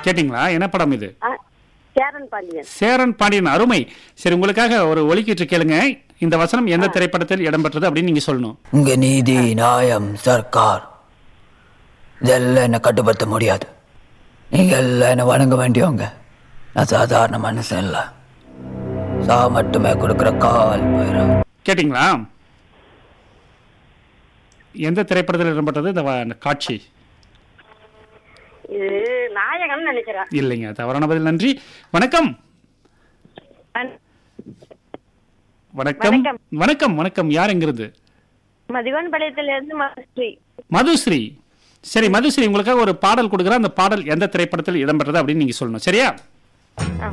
கேட்டிங்களா என்ன படம் இது ஆ, சேரன் பாண்டியன் சேரன் பாண்டியன் அருமை சரி உங்களுக்காக ஒரு ஒலிக்கீற்று கேளுங்க இந்த வசனம் எந்த திரைப்படத்தில் இடம்பெற்றது அப்படின்னு நீங்க சொல்லணும் இங்க நீதி நியாயம் சர்க்கார் இதெல்லாம் என்ன கட்டுப்படுத்த முடியாது நீங்க எல்லாம் என்ன வணங்க வேண்டியவங்க நான் சாதாரண மனுஷன் இல்ல சா மட்டுமே கொடுக்குற கால் பயிரம் கேட்டிங்களா எந்த திரைப்படத்தில் இடம்பெற்றது இந்த வ- இந்த காட்சி இது நாயகன் நினைக்கிறேன் இல்லைங்க தவறான பதில் நன்றி வணக்கம் வணக்கம் வணக்கம். வணக்கம் வணக்கம் யார் எங்கிறது மதிவன் பாளையத்துல இருந்து மதுஸ்ரீ மதுஸ்ரீ சரி மதுஸ்ரீ உங்களுக்காக ஒரு பாடல் கொடுக்குறேன் அந்த பாடல் எந்த திரைப்படத்தில் இடம்பெற்றது அப்படின்னு நீங்க சொல்லணும் சரியா ஆ.